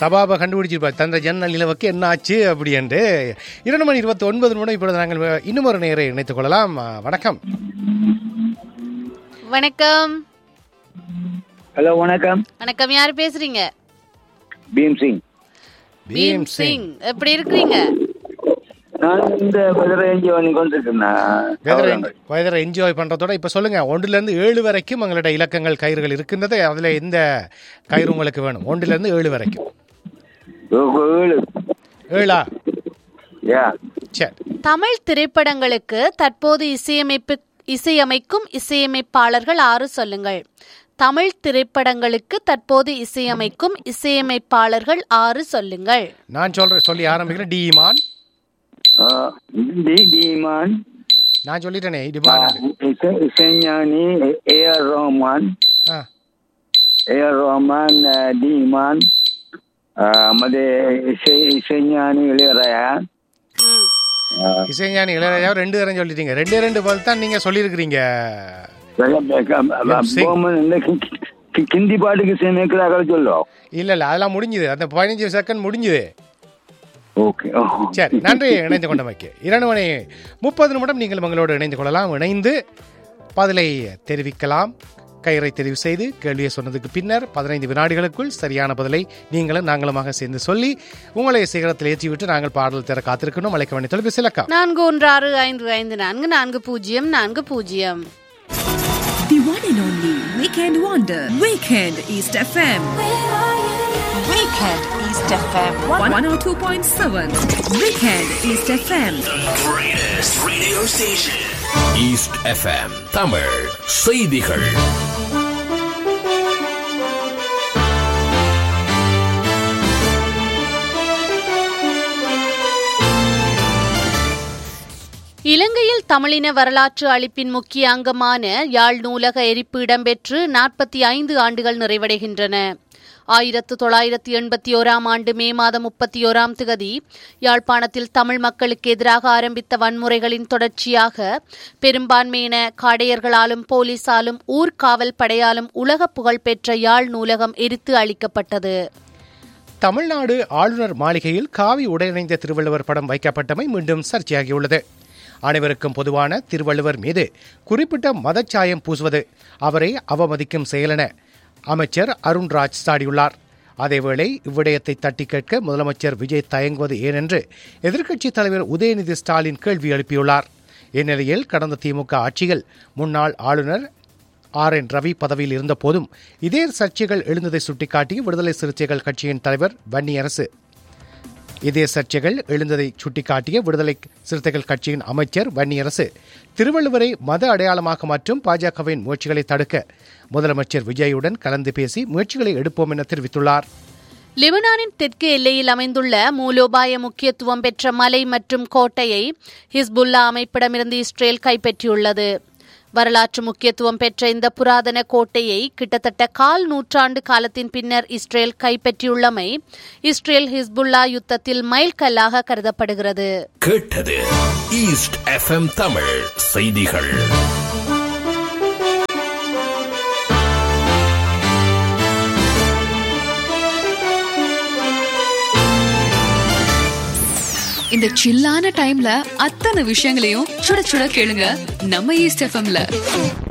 சபாபை கண்டுபிடிச்சிருப்பார் தந்த ஜன்னல் நிலவுக்கு என்ன ஆச்சு அப்படின்ட்டு இரண்டு மணி இருபத்தி ஒன்பது நிமிடம் இப்பொழுது நாங்கள் இன்னும் ஒரு நேரை இணைத்துக் கொள்ளலாம் ஆ, வணக்கம் வணக்கம் ஹலோ வணக்கம் வணக்கம் யார் பேசுறீங்க பீம் சிங் பீம் சிங் எப்படி இருக்கிறீங்க நான் இந்த வெதரை என்ஜாய் பண்ணி கொண்டிருக்கேன் வெதரை என்ஜாய் பண்றதோட இப்ப சொல்லுங்க ஒன்றுல இருந்து ஏழு வரைக்கும் உங்களோட இலக்கங்கள் கயிறுகள் இருக்கின்றது அதுல எந்த கயிறு உங்களுக்கு வேணும் ஒன்றுல இருந்து ஏழு வரைக்கும் ஏழு ஏழா யா சரி தமிழ் திரைப்படங்களுக்கு தற்போது இசையமைப்பு இசையமைக்கும் இசையமைப்பாளர்கள் ஆறு சொல்லுங்கள் தமிழ் திரைப்படங்களுக்கு தற்போது இசையமைக்கும் இசையமைப்பாளர்கள் ஆறு சொல்லுங்கள் நான் சொல்றேன் சொல்லி ஆரம்பிக்கிறேன் டிமான் டி டிமான் நான் சொல்லிட்டேனே டிமான் இசை இசைஞானி ஏ ஆர் ரோமான் ஆ ஏ ஆர் ரோமான் டிமான் ಮತ್ತೆ இசை இசைஞானி இளையராயா ம். இசைஞானி இளையராஜா ரெண்டு தரம் சொல்லிட்டீங்க ரெண்டே ரெண்டு பதில் தான் நீங்க சொல்லியிருக்கிறீங்க போமன் இந்த கி- கி- கிந்தி பாட்டுக்கு சேர்க்கிறார்கள் சொல்லோ இல்ல இல்ல அதெல்லாம் முடிஞ்சுது அந்த பதினஞ்சு செகண்ட் முடிஞ்சுது ஓகே சரி நன்றி இணைந்து கொண்டமைக்கு இரண்டு மணி முப்பது நிமிடம் நீங்கள் உங்களோடு இணைந்து கொள்ளலாம் இணைந்து பதிலை தெரிவிக்கலாம் கயிறை தெரிவு செய்து கேள்வியை சொன்னதுக்கு பின்னர் பதினைந்து வினாடிகளுக்குள் சரியான பதிலை நீங்களும் நாங்களுமாக சேர்ந்து சொல்லி உங்களை சிகரத்தில் ஏற்றிவிட்டு நாங்கள் பாடல் தர காத்திருக்கணும் அழைக்க வேண்டிய தொலைபேசி இலக்கம் நான்கு ஒன்று ஆறு ஐந்து ஐந்து நான்கு நான்கு பூஜ்ஜியம் நான்கு பூஜ்ஜியம் The one and only Weekend Wonder. Weekend East FM. Weekend East FM. 102.7. Weekend East FM. Greatest radio station. East FM. Tamil செய்திகள் இலங்கையில் தமிழின வரலாற்று அளிப்பின் முக்கிய அங்கமான யாழ் நூலக எரிப்பு இடம்பெற்று நாற்பத்தி ஐந்து ஆண்டுகள் நிறைவடைகின்றன ஆயிரத்து தொள்ளாயிரத்து எண்பத்தி ஓராம் ஆண்டு மே மாதம் முப்பத்தி ஓராம் திகதி யாழ்ப்பாணத்தில் தமிழ் மக்களுக்கு எதிராக ஆரம்பித்த வன்முறைகளின் தொடர்ச்சியாக பெரும்பான்மையின காடையர்களாலும் போலீசாலும் ஊர்காவல் படையாலும் உலக புகழ்பெற்ற யாழ் நூலகம் எரித்து அளிக்கப்பட்டது தமிழ்நாடு ஆளுநர் மாளிகையில் காவி உடையணிந்த திருவள்ளுவர் படம் வைக்கப்பட்டமை மீண்டும் சர்ச்சையாகியுள்ளது அனைவருக்கும் பொதுவான திருவள்ளுவர் மீது குறிப்பிட்ட மதச்சாயம் பூசுவது அவரை அவமதிக்கும் செயலென அமைச்சர் அருண்ராஜ் சாடியுள்ளார் அதேவேளை இவ்விடயத்தை தட்டி கேட்க முதலமைச்சர் விஜய் தயங்குவது ஏனென்று எதிர்க்கட்சித் தலைவர் உதயநிதி ஸ்டாலின் கேள்வி எழுப்பியுள்ளார் இந்நிலையில் கடந்த திமுக ஆட்சியில் முன்னாள் ஆளுநர் ஆர் என் ரவி பதவியில் இருந்தபோதும் இதே சர்ச்சைகள் எழுந்ததை சுட்டிக்காட்டி விடுதலை சிறுத்தைகள் கட்சியின் தலைவர் வன்னியரசு இதே சர்ச்சைகள் எழுந்ததை சுட்டிக்காட்டிய விடுதலை சிறுத்தைகள் கட்சியின் அமைச்சர் வன்னியரசு திருவள்ளுவரை மத அடையாளமாக மாற்றும் பாஜகவின் முயற்சிகளை தடுக்க முதலமைச்சர் விஜயுடன் கலந்து பேசி முயற்சிகளை எடுப்போம் என தெரிவித்துள்ளார் லெபனானின் தெற்கு எல்லையில் அமைந்துள்ள மூலோபாய முக்கியத்துவம் பெற்ற மலை மற்றும் கோட்டையை ஹிஸ்புல்லா அமைப்பிடமிருந்து இஸ்ரேல் கைப்பற்றியுள்ளது வரலாற்று முக்கியத்துவம் பெற்ற இந்த புராதன கோட்டையை கிட்டத்தட்ட கால் நூற்றாண்டு காலத்தின் பின்னர் இஸ்ரேல் கைப்பற்றியுள்ளமை இஸ்ரேல் ஹிஸ்புல்லா யுத்தத்தில் மைல்கல்லாக கருதப்படுகிறது கேட்டது ஈஸ்ட் எஃப்எம் தமிழ் செய்திகள் இந்த சில்லான டைம்ல அத்தனை விஷயங்களையும் சுட சுட கேளுங்க நம்ம ஈஸ்ட் எஃப்எம்ல